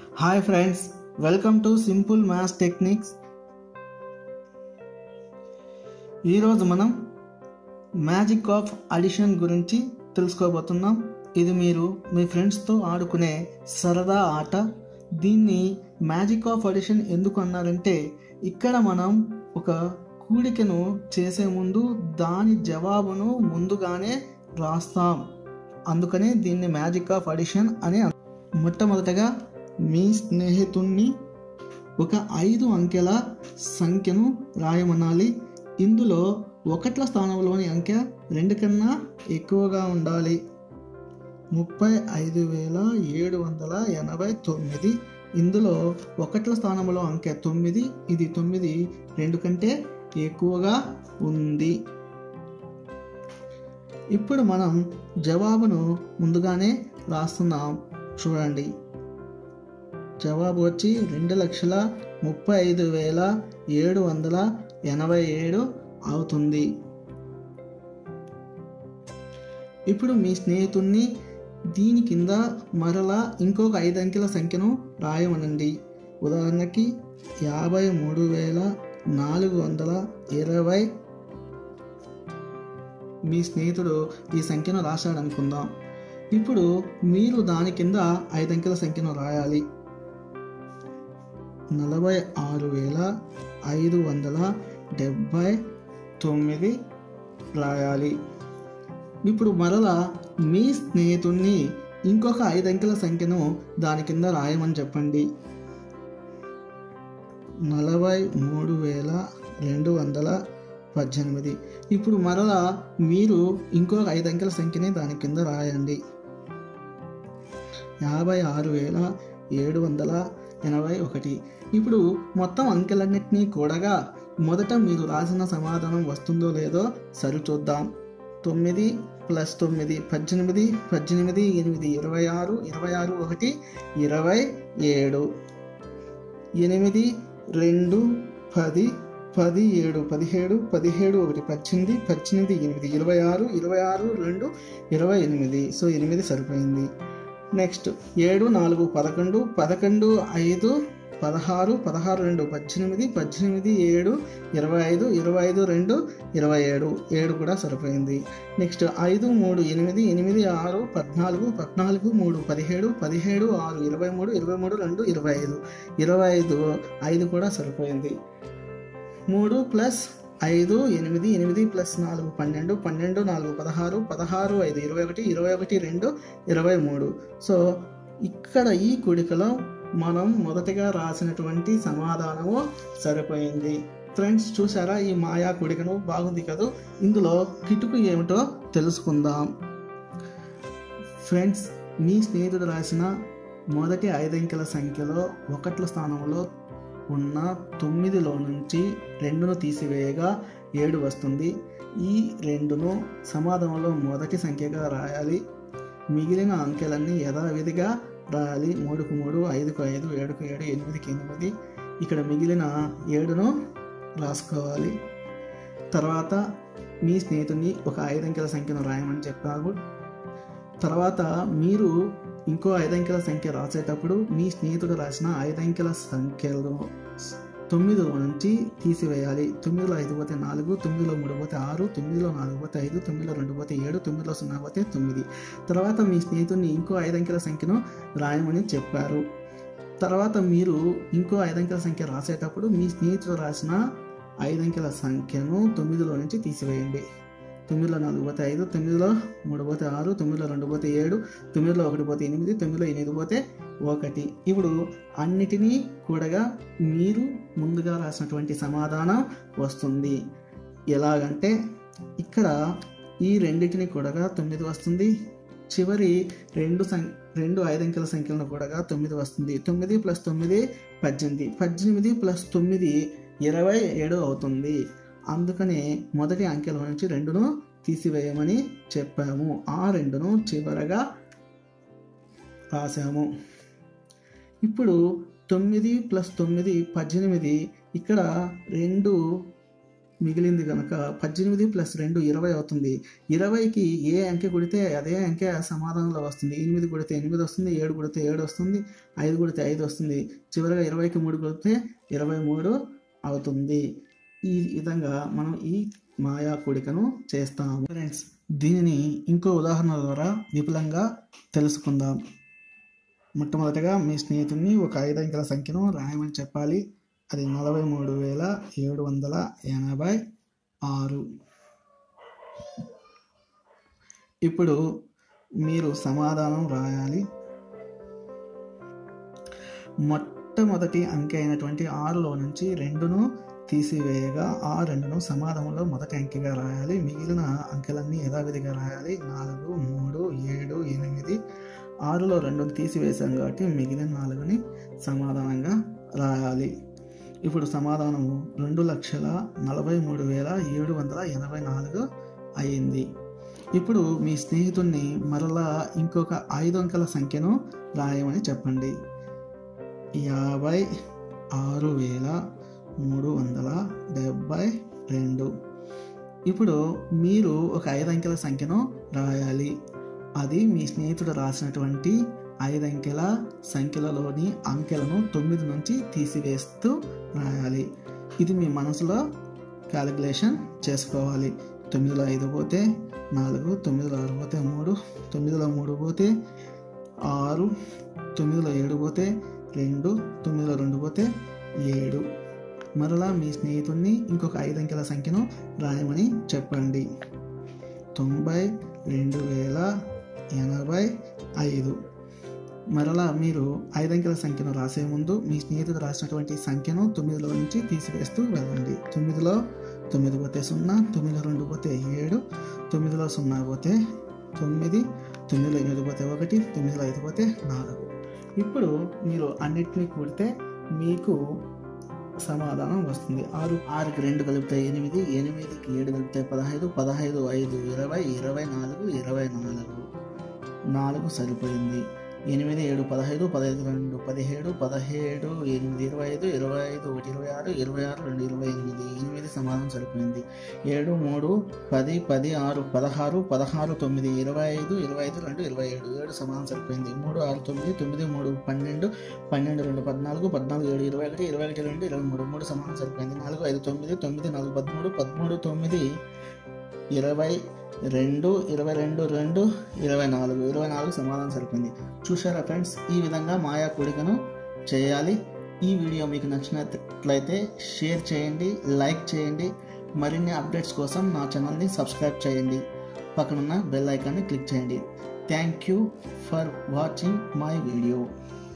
hi friends welcome to simple maths techniques ఈరోజు మనం magic of addition గురించి తెలుసుకోబోతున్నాం ఇది మీరు మీ ఫ్రెండ్స్తో ఆడుకునే సరదా ఆట దీన్ని మ్యాజిక్ ఆఫ్ అడిషన్ ఎందుకు అన్నారంటే ఇక్కడ మనం ఒక కూడికను చేసే ముందు దాని జవాబును ముందుగానే రాస్తాం అందుకనే దీన్ని మ్యాజిక్ ఆఫ్ అడిషన్ అని అన్- మొట్టమొదటగా మీ స్నేహితుణ్ణి ఒక ఐదు అంకెల సంఖ్యను రాయమనాలి ఇందులో ఒకట్ల స్థానంలోని అంకె రెండు కన్నా ఎక్కువగా ఉండాలి ముప్పై ఐదు వేల ఏడు వందల ఎనభై తొమ్మిది ఇందులో ఒకట్ల స్థానంలో అంకె తొమ్మిది ఇది తొమ్మిది రెండు కంటే ఎక్కువగా ఉంది ఇప్పుడు మనం జవాబును ముందుగానే రాస్తున్నాం చూడండి జవాబు వచ్చి రెండు లక్షల ముప్పై ఐదు వేల ఏడు వందల ఎనభై ఏడు అవుతుంది ఇప్పుడు మీ స్నేహితుణ్ణి దీని కింద మరలా ఇంకొక ఐదు అంకెల సంఖ్యను రాయమనండి ఉదాహరణకి యాభై మూడు వేల నాలుగు వందల ఇరవై మీ స్నేహితుడు ఈ సంఖ్యను రాశాడు అనుకుందాం ఇప్పుడు మీరు దాని కింద ఐదు అంకెల సంఖ్యను రాయాలి నలభై ఆరు వేల ఐదు వందల డెబ్భై తొమ్మిది రాయాలి ఇప్పుడు మరలా మీ స్నేహితుణ్ణి ఇంకొక ఐదు అంకెల సంఖ్యను దాని కింద రాయమని చెప్పండి నలభై మూడు వేల రెండు వందల పద్దెనిమిది ఇప్పుడు మరలా మీరు ఇంకొక ఐదు అంకెల సంఖ్యని దాని కింద రాయండి యాభై ఆరు వేల ఏడు వందల ఎనభై ఒకటి ఇప్పుడు మొత్తం అంకెలన్నింటినీ కూడగా మొదట మీరు రాసిన సమాధానం వస్తుందో లేదో సరిచూద్దాం తొమ్మిది ప్లస్ తొమ్మిది పద్దెనిమిది పద్దెనిమిది ఎనిమిది ఇరవై ఆరు ఇరవై ఆరు ఒకటి ఇరవై ఏడు ఎనిమిది రెండు పది పది ఏడు పదిహేడు పదిహేడు ఒకటి పద్దెనిమిది పద్దెనిమిది ఎనిమిది ఇరవై ఆరు ఇరవై ఆరు రెండు ఇరవై ఎనిమిది సో ఎనిమిది సరిపోయింది నెక్స్ట్ ఏడు నాలుగు పదకొండు పదకొండు ఐదు పదహారు పదహారు రెండు పద్దెనిమిది పద్దెనిమిది ఏడు ఇరవై ఐదు ఇరవై ఐదు రెండు ఇరవై ఏడు ఏడు కూడా సరిపోయింది నెక్స్ట్ ఐదు మూడు ఎనిమిది ఎనిమిది ఆరు పద్నాలుగు పద్నాలుగు మూడు పదిహేడు పదిహేడు ఆరు ఇరవై మూడు ఇరవై మూడు రెండు ఇరవై ఐదు ఇరవై ఐదు ఐదు కూడా సరిపోయింది మూడు ప్లస్ ఐదు ఎనిమిది ఎనిమిది ప్లస్ నాలుగు పన్నెండు పన్నెండు నాలుగు పదహారు పదహారు ఐదు ఇరవై ఒకటి ఇరవై ఒకటి రెండు ఇరవై మూడు సో ఇక్కడ ఈ కుడికలో మనం మొదటగా రాసినటువంటి సమాధానము సరిపోయింది ఫ్రెండ్స్ చూసారా ఈ మాయా కుడికను బాగుంది కదా ఇందులో కిటుకు ఏమిటో తెలుసుకుందాం ఫ్రెండ్స్ మీ స్నేహితుడు రాసిన మొదటి ఐదంకెల సంఖ్యలో ఒకట్ల స్థానంలో ఉన్న తొమ్మిదిలో నుంచి రెండును తీసివేయగా ఏడు వస్తుంది ఈ రెండును సమాధానంలో మొదటి సంఖ్యగా రాయాలి మిగిలిన అంకెలన్నీ యథావిధిగా రాయాలి మూడుకు మూడు ఐదుకు ఐదు ఏడుకు ఏడు ఎనిమిదికి ఎనిమిది ఇక్కడ మిగిలిన ఏడును రాసుకోవాలి తర్వాత మీ స్నేహితుడిని ఒక ఐదు అంకెల సంఖ్యను రాయమని చెప్పారు తర్వాత మీరు ఇంకో ఐదంకెల సంఖ్య రాసేటప్పుడు మీ స్నేహితుడు రాసిన ఐదంకెల సంఖ్యలో తొమ్మిదిలో నుంచి తీసివేయాలి తొమ్మిదిలో ఐదు పోతే నాలుగు తొమ్మిదిలో మూడు పోతే ఆరు తొమ్మిదిలో నాలుగు పోతే ఐదు తొమ్మిదిలో రెండు పోతే ఏడు తొమ్మిదిలో సున్నా పోతే తొమ్మిది తర్వాత మీ స్నేహితుడిని ఇంకో ఐదంకెల సంఖ్యను రాయమని చెప్పారు తర్వాత మీరు ఇంకో ఐదంకెల సంఖ్య రాసేటప్పుడు మీ స్నేహితుడు రాసిన ఐదంకెల సంఖ్యను తొమ్మిదిలో నుంచి తీసివేయండి తొమ్మిదిలో నాలుగు పోతే ఐదు తొమ్మిదిలో మూడు పోతే ఆరు తొమ్మిదిలో రెండు పోతే ఏడు తొమ్మిదిలో ఒకటి పోతే ఎనిమిది తొమ్మిదిలో ఎనిమిది పోతే ఒకటి ఇప్పుడు అన్నిటినీ కూడగా మీరు ముందుగా రాసినటువంటి సమాధానం వస్తుంది ఎలాగంటే ఇక్కడ ఈ రెండింటిని కూడగా తొమ్మిది వస్తుంది చివరి రెండు సం రెండు ఐదంకెల సంఖ్యలను కూడగా తొమ్మిది వస్తుంది తొమ్మిది ప్లస్ తొమ్మిది పద్దెనిమిది పద్దెనిమిది ప్లస్ తొమ్మిది ఇరవై ఏడు అవుతుంది అందుకనే మొదటి అంకెల నుంచి రెండును తీసివేయమని చెప్పాము ఆ రెండును చివరగా రాసాము ఇప్పుడు తొమ్మిది ప్లస్ తొమ్మిది పద్దెనిమిది ఇక్కడ రెండు మిగిలింది కనుక పద్దెనిమిది ప్లస్ రెండు ఇరవై అవుతుంది ఇరవైకి ఏ అంకె కొడితే అదే అంకె సమాధానంలో వస్తుంది ఎనిమిది కొడితే ఎనిమిది వస్తుంది ఏడు కొడితే ఏడు వస్తుంది ఐదు కొడితే ఐదు వస్తుంది చివరిగా ఇరవైకి మూడు కొడితే ఇరవై మూడు అవుతుంది ఈ విధంగా మనం ఈ మాయా కూడికను చేస్తాము ఫ్రెండ్స్ దీనిని ఇంకో ఉదాహరణ ద్వారా విపులంగా తెలుసుకుందాం మొట్టమొదటిగా మీ స్నేహితుడిని ఒక ఐదు అంకెల సంఖ్యను రాయమని చెప్పాలి అది నలభై మూడు వేల ఏడు వందల ఎనభై ఆరు ఇప్పుడు మీరు సమాధానం రాయాలి మొట్టమొదటి అంకె అయినటువంటి ఆరులో నుంచి రెండును తీసివేయగా ఆ రెండును సమాధానంలో మొదటి అంకెగా రాయాలి మిగిలిన అంకెలన్నీ యథావిధిగా రాయాలి నాలుగు మూడు ఏడు ఎనిమిది ఆరులో రెండును తీసివేశాం కాబట్టి మిగిలిన నాలుగుని సమాధానంగా రాయాలి ఇప్పుడు సమాధానము రెండు లక్షల నలభై మూడు వేల ఏడు వందల ఎనభై నాలుగు అయింది ఇప్పుడు మీ స్నేహితుడిని మరలా ఇంకొక ఐదు అంకెల సంఖ్యను రాయమని చెప్పండి యాభై ఆరు వేల మూడు వందల డెబ్భై రెండు ఇప్పుడు మీరు ఒక ఐదు అంకెల సంఖ్యను రాయాలి అది మీ స్నేహితుడు రాసినటువంటి ఐదు అంకెల సంఖ్యలలోని అంకెలను తొమ్మిది నుంచి తీసివేస్తూ రాయాలి ఇది మీ మనసులో క్యాలిక్యులేషన్ చేసుకోవాలి తొమ్మిదిలో ఐదు పోతే నాలుగు తొమ్మిదిలో ఆరు పోతే మూడు తొమ్మిదిలో మూడు పోతే ఆరు తొమ్మిదిలో ఏడు పోతే రెండు తొమ్మిదిలో రెండు పోతే ఏడు మరలా మీ స్నేహితుడిని ఇంకొక ఐదు అంకెల సంఖ్యను రాయమని చెప్పండి తొంభై రెండు వేల ఎనభై ఐదు మరలా మీరు ఐదు అంకెల సంఖ్యను రాసే ముందు మీ స్నేహితుడు రాసినటువంటి సంఖ్యను తొమ్మిదిలో నుంచి తీసివేస్తూ వెళ్ళండి తొమ్మిదిలో తొమ్మిది పోతే సున్నా తొమ్మిదిలో రెండు పోతే ఏడు తొమ్మిదిలో సున్నా పోతే తొమ్మిది తొమ్మిదిలో ఎనిమిది పోతే ఒకటి తొమ్మిదిలో ఐదు పోతే నాలుగు ఇప్పుడు మీరు అన్నిటినీ కూడితే మీకు సమాధానం వస్తుంది ఆరు ఆరుకి రెండు కలిపితే ఎనిమిది ఎనిమిదికి ఏడు కలిపితే పదహైదు పదహైదు ఐదు ఇరవై ఇరవై నాలుగు ఇరవై నాలుగు నాలుగు సరిపోయింది ఎనిమిది ఏడు పదహైదు పదహైదు రెండు పదిహేడు పదిహేడు ఎనిమిది ఇరవై ఐదు ఇరవై ఐదు ఒకటి ఇరవై ఆరు ఇరవై ఆరు రెండు ఇరవై ఎనిమిది ఎనిమిది సమాధానం సరిపోయింది ఏడు మూడు పది పది ఆరు పదహారు పదహారు తొమ్మిది ఇరవై ఐదు ఇరవై ఐదు రెండు ఇరవై ఏడు ఏడు సమాధానం సరిపోయింది మూడు ఆరు తొమ్మిది తొమ్మిది మూడు పన్నెండు పన్నెండు రెండు పద్నాలుగు పద్నాలుగు ఏడు ఇరవై ఒకటి ఇరవై ఒకటి రెండు ఇరవై మూడు మూడు సమాధానం సరిపోయింది నాలుగు ఐదు తొమ్మిది తొమ్మిది నాలుగు పదమూడు పదమూడు తొమ్మిది ఇరవై రెండు ఇరవై రెండు రెండు ఇరవై నాలుగు ఇరవై నాలుగు సమాధానం సరిపోయింది చూసారా ఫ్రెండ్స్ ఈ విధంగా మాయా కూడికను చేయాలి ఈ వీడియో మీకు నచ్చినట్లయితే షేర్ చేయండి లైక్ చేయండి మరిన్ని అప్డేట్స్ కోసం నా ఛానల్ని సబ్స్క్రైబ్ చేయండి పక్కనున్న బెల్ ఐకాన్ని క్లిక్ చేయండి thank you for watching my video